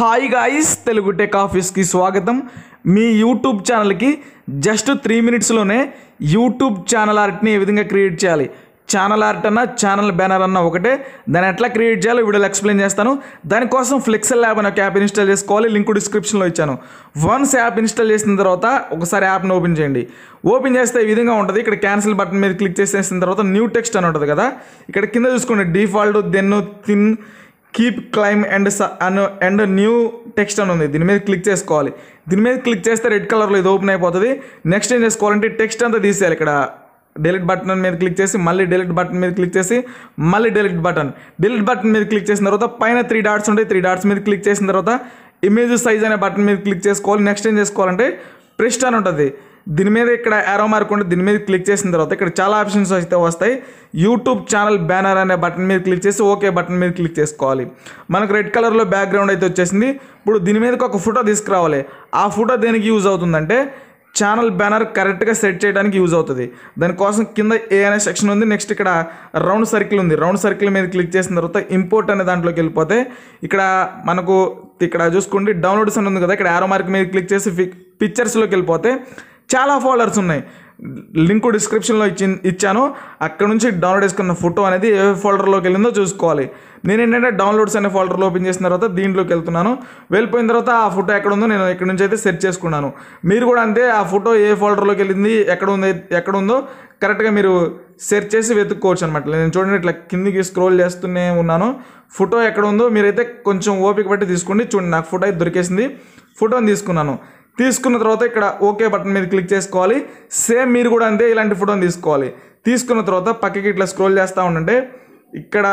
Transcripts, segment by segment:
hi guys Telugu tech ఆఫీస్కి స్వాగతం మీ యూట్యూబ్ ఛానల్కి జస్ట్ త్రీ మినిట్స్లోనే యూట్యూబ్ ఛానల్ ఆర్ట్ని ఏ విధంగా క్రియేట్ చేయాలి ఛానల్ ఆర్ట్ అన్న ఛానల్ బ్యానర్ అన్న ఒకటే దాన్ని ఎట్లా క్రియేట్ చేయాలో వీడియోలో ఎక్స్ప్లెయిన్ చేస్తాను దానికోసం ఫ్లెక్సెల్ యాప్ అనే ఒక యాప్ ఇన్స్టాల్ చేసుకోవాలి లింక్ డిస్క్రిప్షన్లో ఇచ్చాను వన్స్ యాప్ ఇన్స్టాల్ చేసిన తర్వాత ఒకసారి యాప్ని ఓపెన్ చేయండి ఓపెన్ చేస్తే ఈ విధంగా ఉంటుంది ఇక్కడ క్యాన్సిల్ బటన్ మీద క్లిక్ చేసేసిన తర్వాత న్యూ టెక్స్ట్ అని ఉంటుంది కదా ఇక్కడ కింద చూసుకోండి default then thin keep claim and and new text అని ఉంది దీని మీద క్లిక్ చేసుకోవాలి దీని మీద క్లిక్ చేస్తే రెడ్ కలర్లో ఇది ఓపెన్ అయిపోతుంది నెక్స్ట్ ఏం చేసుకోవాలంటే టెక్స్ట్ అంతా తీసేయాలి ఇక్కడ డెలిట్ బటన్ మీద క్లిక్ చేసి మళ్ళీ డెలిట్ బటన్ మీద క్లిక్ చేసి మళ్ళీ డెలిట్ బటన్ డెలిట్ బటన్ మీద క్లిక్ చేసిన తర్వాత పైన త్రీ డాట్స్ ఉంటాయి త్రీ డాట్స్ మీద క్లిక్ చేసిన తర్వాత ఇమేజ్ సైజ్ అనే బటన్ మీద క్లిక్ చేసుకోవాలి నెక్స్ట్ ఏం చేసుకోవాలంటే ప్రెస్ట్ అని ఉంటుంది దీని మీద ఇక్కడ యారో మార్క్ ఉంటే దీని మీద క్లిక్ చేసిన తర్వాత ఇక్కడ చాలా ఆప్షన్స్ అయితే వస్తాయి యూట్యూబ్ ఛానల్ బ్యానర్ అనే బటన్ మీద క్లిక్ చేసి ఓకే బటన్ మీద క్లిక్ చేసుకోవాలి మనకు రెడ్ కలర్లో బ్యాక్గ్రౌండ్ అయితే వచ్చేసింది ఇప్పుడు దీని మీదకి ఒక ఫోటో తీసుకురావాలి ఆ ఫోటో దేనికి యూజ్ అవుతుందంటే ఛానల్ బ్యానర్ కరెక్ట్గా సెట్ చేయడానికి యూజ్ అవుతుంది దానికోసం కింద ఏ అనే సెక్షన్ ఉంది నెక్స్ట్ ఇక్కడ రౌండ్ సర్కిల్ ఉంది రౌండ్ సర్కిల్ మీద క్లిక్ చేసిన తర్వాత ఇంపోర్ట్ అనే దాంట్లోకి వెళ్ళిపోతే ఇక్కడ మనకు ఇక్కడ చూసుకోండి డౌన్లోడ్స్ అని ఉంది కదా ఇక్కడ ఆరో మార్క్ మీద క్లిక్ చేసి పిక్చర్స్లోకి వెళ్ళిపోతే చాలా ఫోల్డర్స్ ఉన్నాయి లింక్ డిస్క్రిప్షన్లో ఇచ్చి ఇచ్చాను అక్కడ నుంచి డౌన్లోడ్ చేసుకున్న ఫోటో అనేది ఏ ఫోల్డర్లోకి వెళ్ళిందో చూసుకోవాలి నేను ఏంటంటే డౌన్లోడ్స్ అనే ఫోల్డర్లో ఓపెన్ చేసిన తర్వాత దీంట్లోకి వెళ్తున్నాను వెళ్ళిపోయిన తర్వాత ఆ ఫోటో ఎక్కడ ఉందో నేను ఇక్కడ నుంచి అయితే సెర్చ్ చేసుకున్నాను మీరు కూడా అంతే ఆ ఫోటో ఏ ఫోల్డర్లోకి వెళ్ళింది ఎక్కడ ఉంది ఎక్కడ ఉందో కరెక్ట్గా మీరు సెర్చ్ చేసి వెతుక్కోవచ్చు అనమాట నేను చూడండి ఇట్లా కిందికి స్క్రోల్ చేస్తూనే ఉన్నాను ఫోటో ఎక్కడ ఉందో మీరైతే కొంచెం ఓపిక పట్టి తీసుకోండి చూడండి నాకు ఫోటో అయితే దొరికేసింది ఫోటోని తీసుకున్నాను తీసుకున్న తర్వాత ఇక్కడ ఓకే బటన్ మీద క్లిక్ చేసుకోవాలి సేమ్ మీరు కూడా అంతే ఇలాంటి ఫోటోని తీసుకోవాలి తీసుకున్న తర్వాత పక్కకి ఇట్లా స్క్రోల్ చేస్తూ ఉండంటే ఇక్కడ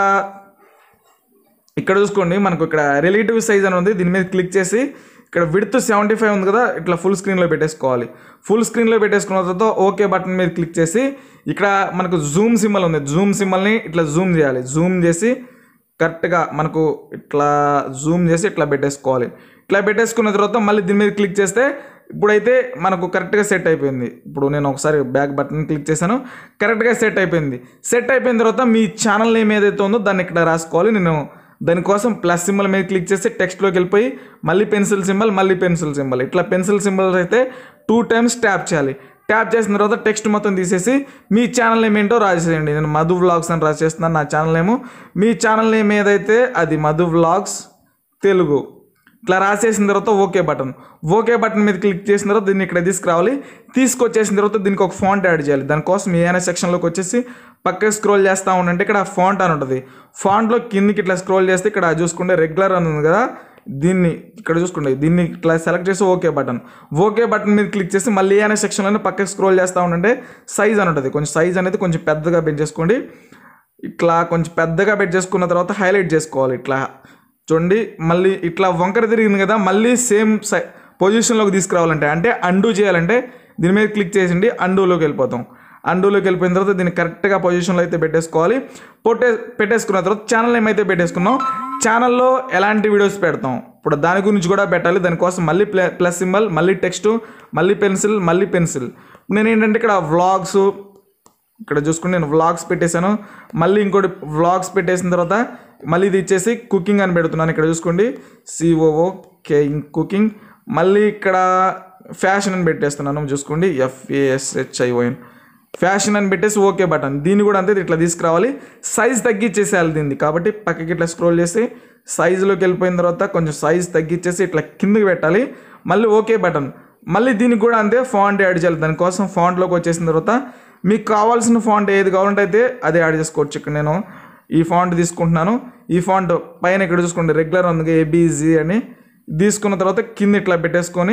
ఇక్కడ చూసుకోండి మనకు ఇక్కడ రిలేటివ్ సైజ్ అని ఉంది దీని మీద క్లిక్ చేసి ఇక్కడ విడ్త్ సెవెంటీ ఫైవ్ ఉంది కదా ఇట్లా ఫుల్ స్క్రీన్లో పెట్టేసుకోవాలి ఫుల్ స్క్రీన్లో పెట్టేసుకున్న తర్వాత ఓకే బటన్ మీద క్లిక్ చేసి ఇక్కడ మనకు జూమ్ సింబల్ ఉంది జూమ్ సింబల్ని ఇట్లా జూమ్ చేయాలి జూమ్ చేసి కరెక్ట్గా మనకు ఇట్లా జూమ్ చేసి ఇట్లా పెట్టేసుకోవాలి ఇట్లా పెట్టేసుకున్న తర్వాత మళ్ళీ దీని మీద క్లిక్ చేస్తే ఇప్పుడైతే మనకు కరెక్ట్గా సెట్ అయిపోయింది ఇప్పుడు నేను ఒకసారి బ్యాక్ బటన్ క్లిక్ చేశాను కరెక్ట్గా సెట్ అయిపోయింది సెట్ అయిపోయిన తర్వాత మీ ఛానల్ నేమ్ ఏదైతే ఉందో దాన్ని ఇక్కడ రాసుకోవాలి నేను దానికోసం ప్లస్ సింబల్ మీద క్లిక్ చేసి టెక్స్ట్లోకి వెళ్ళిపోయి మళ్ళీ పెన్సిల్ సింబల్ మళ్ళీ పెన్సిల్ సింబల్ ఇట్లా పెన్సిల్ సింబల్స్ అయితే టూ టైమ్స్ ట్యాప్ చేయాలి ట్యాప్ చేసిన తర్వాత టెక్స్ట్ మొత్తం తీసేసి మీ ఛానల్ నేమ్ ఏంటో రాసేయండి నేను మధు వ్లాగ్స్ అని రాసేస్తున్నాను నా ఛానల్ నేము మీ ఛానల్ నేమ్ ఏదైతే అది మధు వ్లాగ్స్ తెలుగు ఇట్లా రాసేసిన తర్వాత ఓకే బటన్ ఓకే బటన్ మీద క్లిక్ చేసిన తర్వాత దీన్ని ఇక్కడ తీసుకురావాలి తీసుకొచ్చేసిన తర్వాత దీనికి ఒక ఫాంట్ యాడ్ చేయాలి దానికోసం ఏదైనా సెక్షన్లోకి వచ్చేసి పక్కకి స్క్రోల్ చేస్తూ ఉండంటే ఇక్కడ ఫాంట్ అని ఉంటుంది ఫాంట్లో కిందికి ఇట్లా స్క్రోల్ చేస్తే ఇక్కడ చూసుకుంటే రెగ్యులర్ అని ఉంది కదా దీన్ని ఇక్కడ చూసుకోండి దీన్ని ఇట్లా సెలెక్ట్ చేసి ఓకే బటన్ ఓకే బటన్ మీద క్లిక్ చేసి మళ్ళీ అనే సెక్షన్లోనే పక్కకి స్క్రోల్ చేస్తూ ఉండంటే సైజ్ అని ఉంటుంది కొంచెం సైజ్ అనేది కొంచెం పెద్దగా పెంచేసుకోండి ఇట్లా కొంచెం పెద్దగా పెట్టేసుకున్న తర్వాత హైలైట్ చేసుకోవాలి ఇట్లా చూడండి మళ్ళీ ఇట్లా వంకర తిరిగింది కదా మళ్ళీ సేమ్ సై పొజిషన్లోకి తీసుకురావాలంటే అంటే అండూ చేయాలంటే దీని మీద క్లిక్ చేసిండి అండూలోకి వెళ్ళిపోతాం అండూలోకి వెళ్ళిపోయిన తర్వాత దీన్ని కరెక్ట్గా పొజిషన్లో అయితే పెట్టేసుకోవాలి పొట్టే పెట్టేసుకున్న తర్వాత ఛానల్ ఏమైతే పెట్టేసుకున్నాం ఛానల్లో ఎలాంటి వీడియోస్ పెడతాం ఇప్పుడు దాని గురించి కూడా పెట్టాలి దానికోసం మళ్ళీ ప్లే ప్లస్ సింబల్ మళ్ళీ టెక్స్ట్ మళ్ళీ పెన్సిల్ మళ్ళీ పెన్సిల్ నేను ఏంటంటే ఇక్కడ వ్లాగ్స్ ఇక్కడ చూసుకుని నేను వ్లాగ్స్ పెట్టేశాను మళ్ళీ ఇంకోటి వ్లాగ్స్ పెట్టేసిన తర్వాత మళ్ళీ ఇది ఇచ్చేసి కుకింగ్ అని పెడుతున్నాను ఇక్కడ చూసుకోండి సిఓఓ కే కుకింగ్ మళ్ళీ ఇక్కడ ఫ్యాషన్ అని పెట్టేస్తున్నాను చూసుకోండి ఎఫ్ఏఎస్హెచ్ఐఓఎన్ ఫ్యాషన్ అని పెట్టేసి ఓకే బటన్ దీన్ని కూడా అంతే ఇట్లా తీసుకురావాలి సైజ్ తగ్గించేసేయాలి దీన్ని కాబట్టి పక్కకి ఇట్లా స్క్రోల్ చేసి సైజులోకి వెళ్ళిపోయిన తర్వాత కొంచెం సైజ్ తగ్గించేసి ఇట్లా కిందకి పెట్టాలి మళ్ళీ ఓకే బటన్ మళ్ళీ దీనికి కూడా అంతే ఫాంట్ యాడ్ చేయాలి దానికోసం ఫాంట్లోకి వచ్చేసిన తర్వాత మీకు కావాల్సిన ఫాంట్ ఏది కావాలంటే అయితే అదే యాడ్ చేసుకోవచ్చు ఇక్కడ నేను ఈ ఫాంట్ తీసుకుంటున్నాను ఈ ఫాంట్ పైన ఇక్కడ చూసుకోండి రెగ్యులర్ ఉంది ఏబీజీ అని తీసుకున్న తర్వాత కింద ఇట్లా పెట్టేసుకొని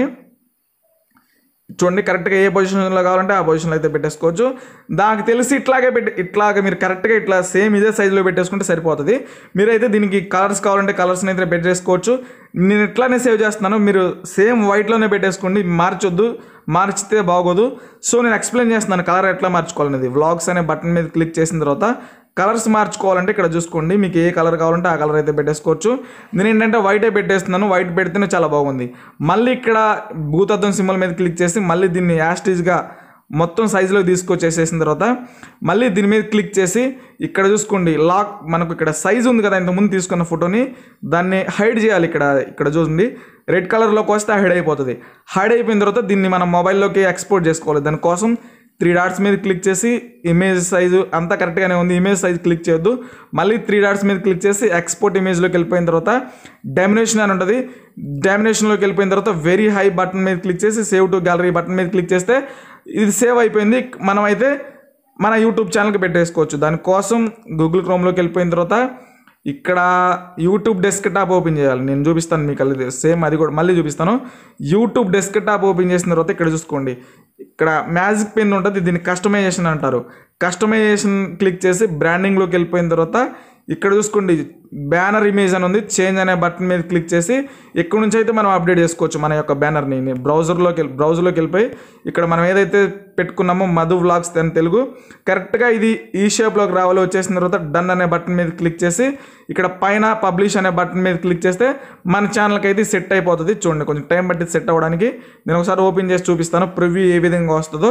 చూడండి కరెక్ట్గా ఏ పొజిషన్లో కావాలంటే ఆ పొజిషన్లో అయితే పెట్టేసుకోవచ్చు దానికి తెలిసి ఇట్లాగే పెట్టి ఇట్లాగ మీరు కరెక్ట్గా ఇట్లా సేమ్ ఇదే సైజులో పెట్టేసుకుంటే సరిపోతుంది మీరైతే దీనికి కలర్స్ కావాలంటే కలర్స్ని అయితే పెట్టేసుకోవచ్చు నేను ఇట్లానే సేవ్ చేస్తున్నాను మీరు సేమ్ వైట్లోనే పెట్టేసుకోండి మార్చొద్దు మార్చితే బాగోదు సో నేను ఎక్స్ప్లెయిన్ చేస్తున్నాను కలర్ ఎట్లా మార్చుకోవాలనేది వ్లాగ్స్ అనే బటన్ మీద క్లిక్ చేసిన తర్వాత కలర్స్ మార్చుకోవాలంటే ఇక్కడ చూసుకోండి మీకు ఏ కలర్ కావాలంటే ఆ కలర్ అయితే పెట్టేసుకోవచ్చు నేను ఏంటంటే వైటే పెట్టేస్తున్నాను వైట్ పెడితేనే చాలా బాగుంది మళ్ళీ ఇక్కడ భూతత్వం సింబల్ మీద క్లిక్ చేసి మళ్ళీ దీన్ని యాస్టీజ్గా మొత్తం సైజులో తీసుకొచ్చేసేసిన తర్వాత మళ్ళీ దీని మీద క్లిక్ చేసి ఇక్కడ చూసుకోండి లాక్ మనకు ఇక్కడ సైజు ఉంది కదా ఇంతకుముందు తీసుకున్న ఫోటోని దాన్ని హైడ్ చేయాలి ఇక్కడ ఇక్కడ చూడండి రెడ్ కలర్లోకి వస్తే హైడ్ అయిపోతుంది హైడ్ అయిపోయిన తర్వాత దీన్ని మనం మొబైల్లోకి ఎక్స్పోర్ట్ చేసుకోవాలి దానికోసం త్రీ డాట్స్ మీద క్లిక్ చేసి ఇమేజ్ సైజు అంతా కరెక్ట్గానే ఉంది ఇమేజ్ సైజ్ క్లిక్ చేయొద్దు మళ్ళీ త్రీ డాట్స్ మీద క్లిక్ చేసి ఎక్స్పోర్ట్ ఇమేజ్లోకి వెళ్ళిపోయిన తర్వాత డామినేషన్ అని ఉంటుంది డామినేషన్లోకి వెళ్ళిపోయిన తర్వాత వెరీ హై బటన్ మీద క్లిక్ చేసి సేవ్ టు గ్యాలరీ బటన్ మీద క్లిక్ చేస్తే ఇది సేవ్ అయిపోయింది మనమైతే మన యూట్యూబ్ ఛానల్కి పెట్టేసుకోవచ్చు దానికోసం గూగుల్ క్రోమ్లోకి వెళ్ళిపోయిన తర్వాత ఇక్కడ యూట్యూబ్ డెస్క్ టాప్ ఓపెన్ చేయాలి నేను చూపిస్తాను మీకు అది సేమ్ అది కూడా మళ్ళీ చూపిస్తాను యూట్యూబ్ డెస్క్ టాప్ ఓపెన్ చేసిన తర్వాత ఇక్కడ చూసుకోండి ఇక్కడ మ్యాజిక్ పెన్ ఉంటుంది దీన్ని కస్టమైజేషన్ అంటారు కస్టమైజేషన్ క్లిక్ చేసి బ్రాండింగ్లోకి వెళ్ళిపోయిన తర్వాత ఇక్కడ చూసుకోండి బ్యానర్ ఇమేజ్ అని ఉంది చేంజ్ అనే బటన్ మీద క్లిక్ చేసి ఇక్కడ నుంచి అయితే మనం అప్డేట్ చేసుకోవచ్చు మన యొక్క బ్యానర్ని బ్రౌజర్లోకి వెళ్ళి బ్రౌజర్లోకి వెళ్ళిపోయి ఇక్కడ మనం ఏదైతే పెట్టుకున్నామో మధు వ్లాగ్స్ అని తెలుగు కరెక్ట్గా ఇది ఈ షేప్లోకి రావాలి వచ్చేసిన తర్వాత డన్ అనే బటన్ మీద క్లిక్ చేసి ఇక్కడ పైన పబ్లిష్ అనే బటన్ మీద క్లిక్ చేస్తే మన ఛానల్కి అయితే సెట్ అయిపోతుంది చూడండి కొంచెం టైం పట్టి సెట్ అవ్వడానికి నేను ఒకసారి ఓపెన్ చేసి చూపిస్తాను ప్రివ్యూ ఏ విధంగా వస్తుందో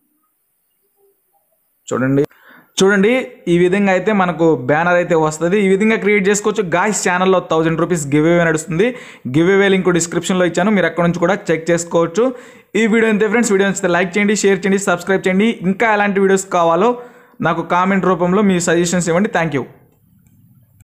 చూడండి చూడండి ఈ విధంగా అయితే మనకు బ్యానర్ అయితే వస్తుంది ఈ విధంగా క్రియేట్ చేసుకోవచ్చు గాయస్ ఛానల్లో థౌజండ్ రూపీస్ గివ్ అవే నడుస్తుంది గివ్ అవే లింక్ డిస్క్రిప్షన్లో ఇచ్చాను మీరు అక్కడ నుంచి కూడా చెక్ చేసుకోవచ్చు ఈ వీడియో అంతే ఫ్రెండ్స్ వీడియో నచ్చితే లైక్ చేయండి షేర్ చేయండి సబ్స్క్రైబ్ చేయండి ఇంకా ఎలాంటి వీడియోస్ కావాలో నాకు కామెంట్ రూపంలో మీ సజెషన్స్ ఇవ్వండి థ్యాంక్ యూ